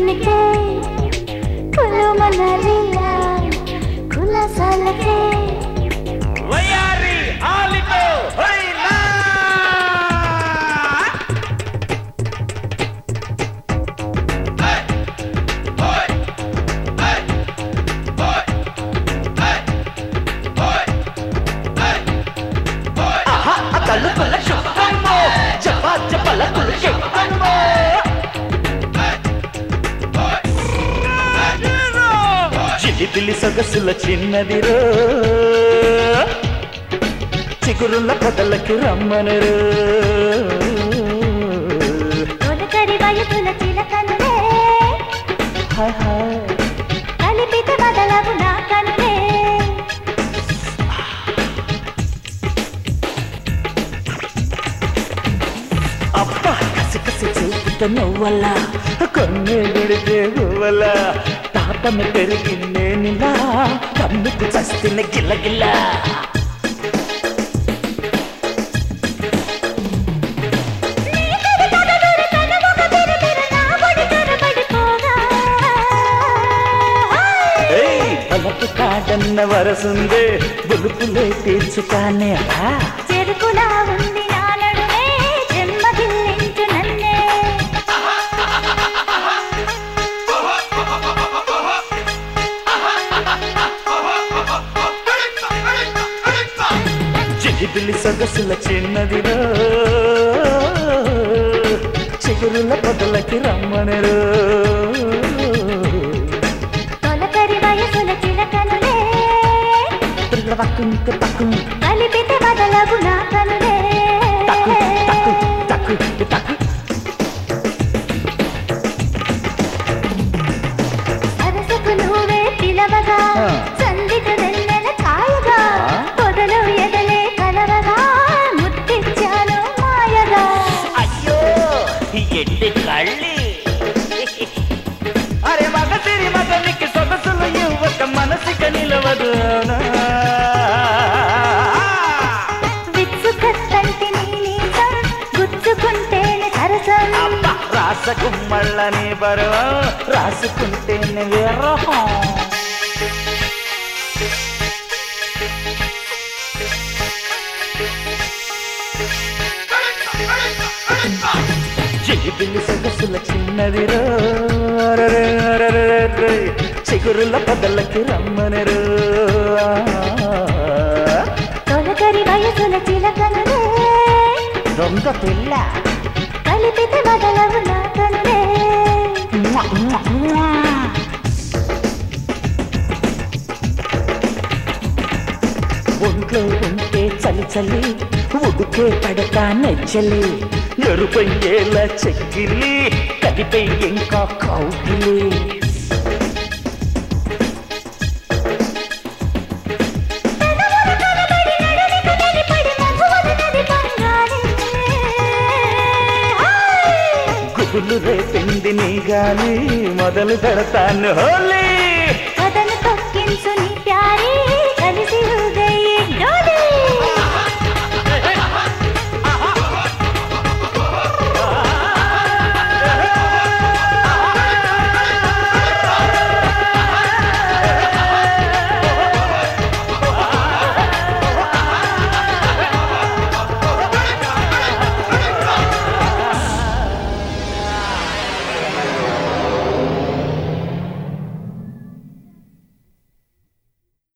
చినుకే కులుమనరిలా కులసలకే వయారి ఆలిటో హైలా ఆహా తలుపుల శబ్దమో జప జపల కులకెక్కమో జిలిబిలి సొగసుల చిన్నదిరో చిగురుల కథలకి రమ్మనరు తొలకరి వయసుల చిలకనులే హాయ్ హాయ్ కలిపితే బదలవు నా కనులే అబ్బా కసి కసి చూపుత నువ్వల్ల కొన్నే గుడితే గువ్వల తాతను పెరిగి నేనిలా కన్నుకు చస్తున్న గిల్లగిల్ల ఏయ్ తలపు కాడన్న వరసుందే బులుపులే తీర్చుతానే అలా చెరుకులా ఉంది నా నడుమే జన్మదిల్లించు నన్నే జిలిబిలి సొగసుల చిన్నదిరో చిగురుల పొదలకి రమ్మనరు తొలకరి వయసుల చిలకనులే పక్కుంటే పక్కు కలిపితే బదలవు నా కనులే తక్కు తక్కు తక్కు తక్కు సరసకు నువ్వే పిలవగా ఆ. సందిట వెన్నెల ఛాయగా ఆ. పొదలు ఎదలే కలవగా ముట్టించాను మాయగా అయ్యో ఎట్టి కళ్ళి అరే మగ సిరి మగనికి సొగసులు ఇవ్వక మనసిక నిలవదు విచ్చుకత్తంటి నీ నీసం గుచ్చుకుంటేనే సరసం అబ్బా రాసకుమ్మళ్ళని బరువం రాసుకుంటేనే విరహం జిలిబిలి సొగసుల చిన్నదిరో అరరే అరరే చిగురుల పదలకి రమ్మనరు తొలకరి వయసుల చిలకనులే దొంగ పిల్ల కలిపితే బదలవు నా కనులే ఒంట్లో ఉంటే చలి చలి ఉడుకే పడతా నెచ్చలి ఎరుపయ్యేల చెక్కిలి కదిపై ఇంకా కౌకిలి గుబులు రేపింది నీ గాలి మొదలు పెడతాను హోలీ